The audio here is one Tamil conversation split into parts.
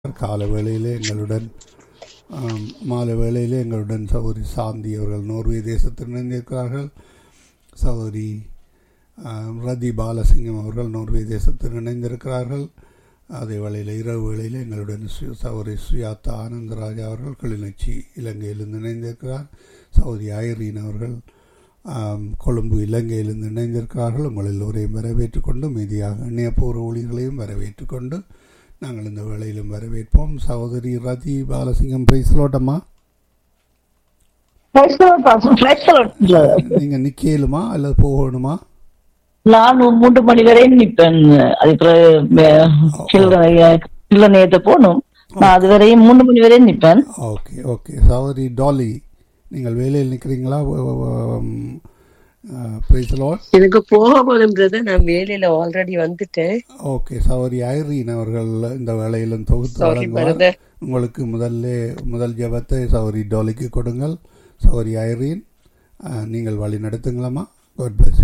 கால வேளையிலே எங்களுடன் ஆம், மாலை வேளையிலே எங்களுடன் சகோதரி சாந்தி அவர்கள் நோர்வே தேசத்தில் இணைந்திருக்கிறார்கள் சகோதரி ஆம், ரதி பாலசிங்கம் அவர்கள் நோர்வே தேசத்தில் இணைந்திருக்கிறார்கள் அதே வேளையில் இரவு வேளையில் எங்களுடன் சு- சகோதரி சுயாத்தா ஆனந்தராஜா அவர்கள் கிளிநொச்சி இலங்கையிலிருந்து இணைந்திருக்கிறார் சகோதரி ஐரீன் அவர்கள் ஆம், கொழும்பு இலங்கையிலிருந்து இணைந்திருக்கிறார்கள் உங்கள் எல்லோரையும் வரவேற்றுக் கொண்டு மீதியாக இணையப்போர் ஊழியர்களையும் வரவேற்றுக் கொண்டு நாங்கள் இந்த வேளையிலும் வரவேற்போம் சகோதரி ரதி Balasingham பிரைஸ்லோட்டம்மா Praise the Lord, Pastor. Praise the Lord. நீங்கள் நிற்கலுமா அல்லது போகணுமா நான் மூன்று மணி வரை நிப்பேன் அதுக்கப்புறம் சில நேரத்தை போகணும் நான் அது வரையும் மூன்று மணி வரை நிப்பேன் ஓகே ஓகே சகோதரி டாலி நீங்கள் வேலையில் நிற்கிறீங்களா பிரைஸ்லோட் எனக்கு போக போதும் பிரதர் நான் வேலையில ஆல்ரெடி வந்துட்டேன் ஓகே சகோதரி ஐரீன் அவர்கள் இந்த வேலையிலும் தொகுத்து சாரி வழங்குவார் பிரதர் உங்களுக்கு முதல்ல முதல் ஜெபத்தை சகோதரி டாலிக்கு கொடுங்கள் சகோதரி ஐரீன் அஹ், நீங்கள் வழி நடத்துங்களாமா காட் பிளஸ்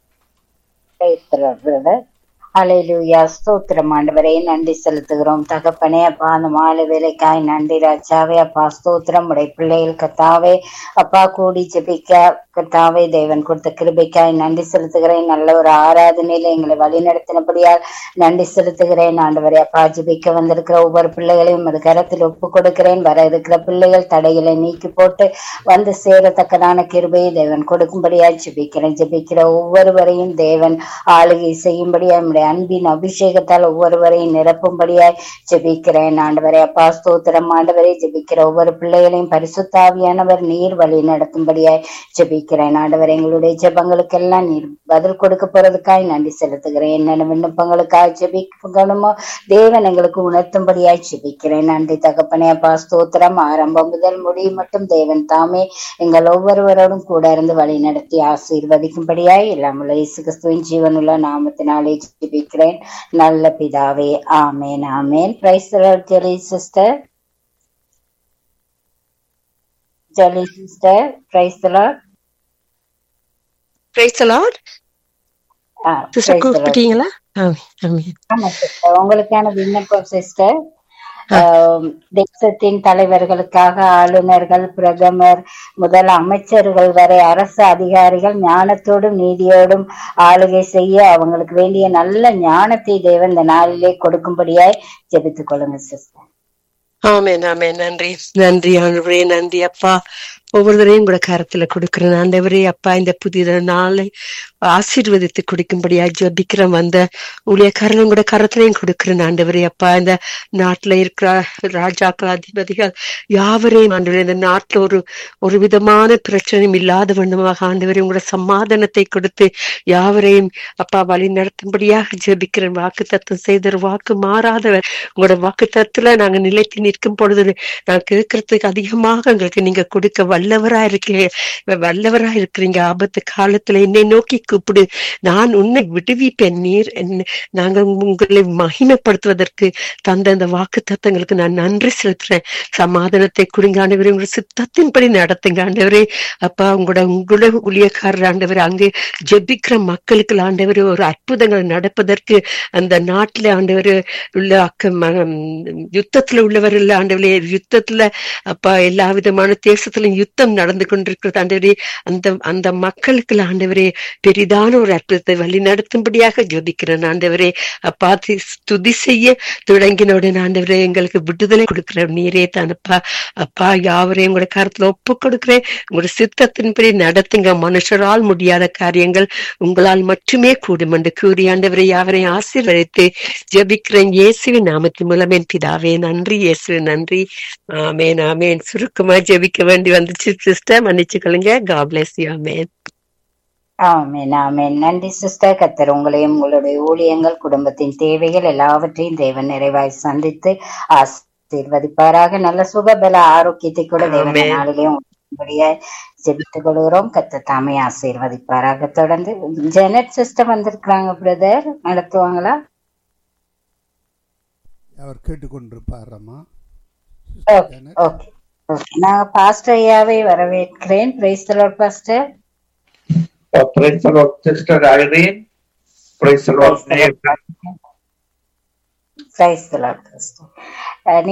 பிரதர் அலையிலுயா ஸ்தோத்திரம் ஆண்டவரே நன்றி செலுத்துகிறோம் தகப்பனே அப்பா அந்த மாலை வேலைக்காய் நன்றி ராஜாவே அப்பா ஸ்தோத்திரம் உடைய பிள்ளைகள் கத்தாவே அப்பா கூடி ஜெபிக்க கத்தாவே தேவன் கொடுத்த கிருபைக்காய் நன்றி செலுத்துகிறேன் நல்ல ஒரு ஆராதனையில எங்களை வழி நடத்தினபடியால் நன்றி செலுத்துகிறேன் ஆண்டவரே அப்பா ஜெபிக்க வந்திருக்கிற ஒவ்வொரு பிள்ளைகளையும் அது கரத்தில் ஒப்பு கொடுக்கிறேன் வர இருக்கிற பிள்ளைகள் தடைகளை நீக்கி போட்டு வந்து சேரத்தக்கதான கிருபையை தேவன் கொடுக்கும்படியாய் ஜெபிக்கிறேன் ஜெபிக்கிற ஒவ்வொருவரையும் தேவன் ஆளுகை செய்யும்படியாய் நம்முடைய அன்பின் அபிஷேகத்தால் ஒவ்வொருவரையும் நிரப்பும்படியாய் ஜெபிக்கிறேன் ஆண்டவரே அப்பா ஸ்தோத்திரம் ஆண்டவரே ஜெபிக்கிற ஒவ்வொரு பிள்ளைகளையும் பரிசுத்தாவியானவர் நீர் வழி நடத்தும்படியாய் ஜெபிக்கிறேன் ஆண்டவர் எங்களுடைய ஜெபங்களுக்கெல்லாம் நீர் பதில் கொடுக்க போறதுக்காய் நன்றி செலுத்துகிறேன் என்னென்ன விண்ணப்பங்களுக்காக ஜெபிக்கணுமோ தேவன் எங்களுக்கு உணர்த்தும்படியாய் ஜெபிக்கிறேன் நன்றி தகப்பனே அப்பா ஸ்தோத்திரம் ஆரம்பம் முதல் முடிவு மட்டும் தேவன் தாமே எங்கள் ஒவ்வொருவரோடும் கூட இருந்து வழி நடத்தி ஆசீர்வதிக்கும்படியாய் எல்லாம் உள்ள இயேசு கிறிஸ்துவின் ஜீவனுள்ள நாமத்தினாலே ஜெபிக்கிறேன் நல்ல பிதாவே ஆமேன் ஆமேன் பிரைஸ் ஜெலி சிஸ்டர் ஜெலி sister praise praise lord sister கூப்பிட்டீங்களா ஆமென், ஆமென். ஆமா சிஸ்டர் உங்களுக்கான விண்ணப்பம் சிஸ்டர் தேசத்தின் தலைவர்களுக்காக ஆளுநர்கள் பிரதமர் முதல் அமைச்சர்கள் வரை அரசு அதிகாரிகள் ஞானத்தோடும் நீதியோடும் ஆளுகை செய்ய அவங்களுக்கு வேண்டிய நல்ல ஞானத்தை தேவன் இந்த நாளிலே கொடுக்கும்படியாய் ஜெபித்துக் கொள்ளுங்க சிஸ்டர் ஆமென் ஆமென் நன்றி நன்றி ஆண்டவரே நன்றி அப்பா ஒவ்வொருத்தரையும் கூட கரத்துல கொடுக்கிறேன் ஆண்டவரே அப்பா இந்த புதிய நாளை ஆசீர்வதித்து கொடுக்கும்படியா ஜபிக்கிறோம் அந்த ஊழியக்காரனும் கூட கரத்திலையும் கொடுக்கிறேன் ஆண்டவரே அப்பா இந்த நாட்டுல இருக்கிற ராஜாக்கள் அதிபதிகள் யாவரையும் ஆண்டவரே இந்த நாட்டுல ஒரு ஒரு விதமான பிரச்சனையும் இல்லாத வண்ணமாக ஆண்டவரே உங்களோட சமாதானத்தை கொடுத்து யாவரையும் அப்பா வழி நடத்தும்படியாக ஜெபிக்கிறேன் வாக்கு தத்துவம் செய்த வாக்கு மாறாதவர் உங்களோட வாக்கு தத்துல நாங்க நிலைத்து நிற்கும் பொழுது நான் கேட்கறதுக்கு அதிகமாக எங்களுக்கு நீங்க கொடுக்க வல்லவரா இருக்கீங்க வல்லவரா இருக்கிறீங்க ஆபத்து காலத்துல என்னை நோக்கி கூப்பிடு நான் உன்னை விடுவிப்பேன் நீர் என்ன- நாங்க உங்களை மகிமைப்படுத்துவதற்கு தந்த அந்த வாக்கு தத்தங்களுக்கு நான் நன்றி செலுத்துறேன் சமாதானத்தை கொடுங்க ஆண்டவரே உங்க சித்தத்தின்படி நடத்துங்க ஆண்டவரே அப்பா உங்களோட உங்களோட ஊழியக்காரர் ஆண்டவரே அங்கே ஜெபிக்கிற மக்களுக்கு ஆண்டவரே ஒரு அற்புதங்கள் நடப்பதற்கு அந்த நாட்டுல ஆண்டவர் உள்ள அக்க ம- யுத்தத்துல உள்ளவர் இல்ல ஆண்டவரே யுத்தத்துல அப்பா எல்லா விதமான தேசத்திலும் யுத்தம் நடந்து கொண்டிருக்கிறது ஆண்டவரே அந்த அந்த மக்களுக்கு ஆண்டவரே பெரிதான ஒரு அற்புதத்தை வழி நடத்தும்படியாக ஜோதிக்கிறேன் ஆண்டவரே அப்பா தி- துதி செய்ய தொடங்கினவுடன் ஆண்டவரே எங்களுக்கு விடுதலை கொடுக்கிற நீரே தானப்பா அப்பா யாவரையும் உங்களோட கருத்துல ஒப்பு கொடுக்கிறேன் உங்களோட சித்தத்தின்படி நடத்துங்க மனுஷரால் முடியாத காரியங்கள் உங்களால் மட்டுமே கூடும் என்று கூறி ஆண்டவரை யாவரையும் ஆசீர்வதித்து ஜெபிக்கிறேன் இயேசுவின் நாமத்தின் மூலம் என் பிதாவே நன்றி இயேசு நன்றி ஆமேன் ஆமேன் சுருக்கமா ஜெபிக்க வேண்டி வந்துச்சு சிஸ்டர் மன்னிச்சுக்கொள்ளுங்க God bless you ஆமேன் ஆமென் ஆமென் நன்றி சிஸ்டர் கத்தர் உங்களையும் உங்களுடைய ஊழியங்கள் குடும்பத்தின் தேவைகள் எல்லாவற்றையும் தேவன் நிறைவாய் சந்தித்து ஆசீர்வதிப்பாராக நல்ல சுகபல ஆரோக்கியத்தை கூட தேவன் இந்த ஆமென். நாளிலேயும் உங்களுடைய ஜெபித்துக் கொள்கிறோம் கத்த தாமே ஆசீர்வதிப்பாராக தொடர்ந்து ஜெனட் சிஸ்டர் வந்திருக்கிறாங்க பிரதர் நடத்துவாங்களா அவர் கேட்டுக்கொண்டிருப்பாரம்மா ஓகே ஓகே ஓகே நான் பாஸ்டர் ஐயாவை வரவேற்கிறேன் praise pastor Uh, praise the Lord, Sister Irene. Praise the Lord, Praise the Lord. name. Price